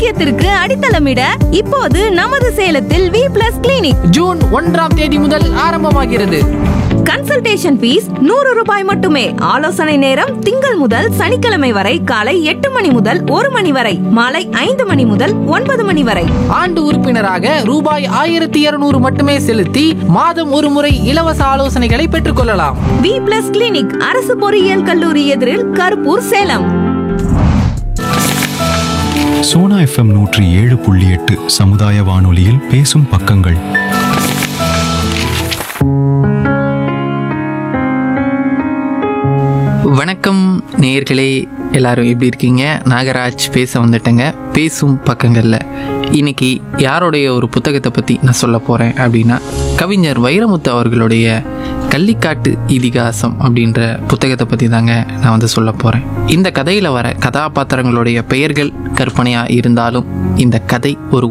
ஆரோக்கியத்திற்கு அடித்தளமிட இப்போது நமது சேலத்தில் வி பிளஸ் கிளினிக் ஜூன் ஒன்றாம் தேதி முதல் ஆரம்பமாகிறது கன்சல்டேஷன் ஃபீஸ் நூறு ரூபாய் மட்டுமே ஆலோசனை நேரம் திங்கள் முதல் சனிக்கிழமை வரை காலை எட்டு மணி முதல் ஒரு மணி வரை மாலை ஐந்து மணி முதல் ஒன்பது மணி வரை ஆண்டு உறுப்பினராக ரூபாய் ஆயிரத்தி இருநூறு மட்டுமே செலுத்தி மாதம் ஒரு முறை இலவச ஆலோசனைகளை பெற்றுக்கொள்ளலாம் வி பிளஸ் கிளினிக் அரசு பொறியியல் கல்லூரி எதிரில் கருப்பூர் சேலம் சோனா எஃப்எம் நூற்றி ஏழு புள்ளி எட்டு சமுதாய வானொலியில் பேசும் பக்கங்கள் வணக்கம் நேயர்களே எல்லாரும் எப்படி இருக்கீங்க நாகராஜ் பேச வந்துட்டேங்க பேசும் பக்கங்களில் இன்னைக்கு யாருடைய ஒரு புத்தகத்தை பற்றி நான் சொல்ல போகிறேன் அப்படின்னா கவிஞர் வைரமுத்து அவர்களுடைய கள்ளிக்காட்டு இதிகாசம் அப்படின்ற புத்தகத்தை பற்றி தாங்க நான் வந்து சொல்ல போகிறேன் இந்த கதையில் வர கதாபாத்திரங்களுடைய பெயர்கள் கற்பனையாக இருந்தாலும் இந்த கதை ஒரு